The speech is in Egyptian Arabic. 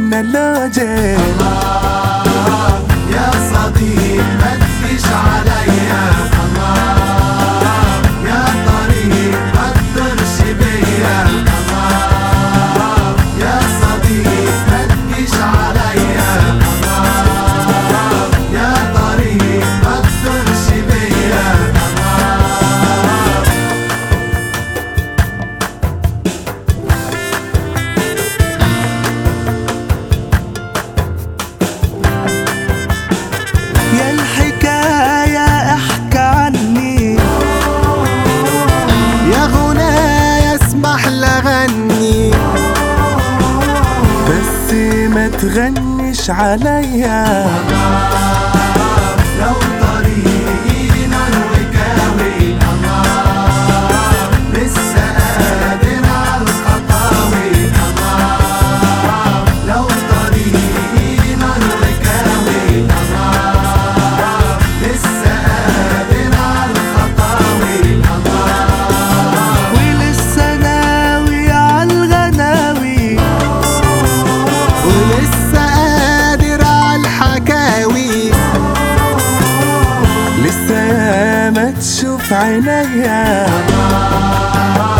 الملوجة يا صديق ما تجيش عليا الله يا طريق ما تضرش بيا الله يا صديق ما تجيش عليا الله يا طريق ما تضرش بيا الله يا الحكاية احكى عني يا غنايا اسمح لغني بس ما تغنش عليا لو طريقي نار وكاوي الله لسه قادر على الخطاوي الله لو طريقي نار وكاوي الله لسه قادر على الخطاوي الله ولسه ناوي عالغناوي ولسه قادر على الحكاوي لسه ما تشوف عينيا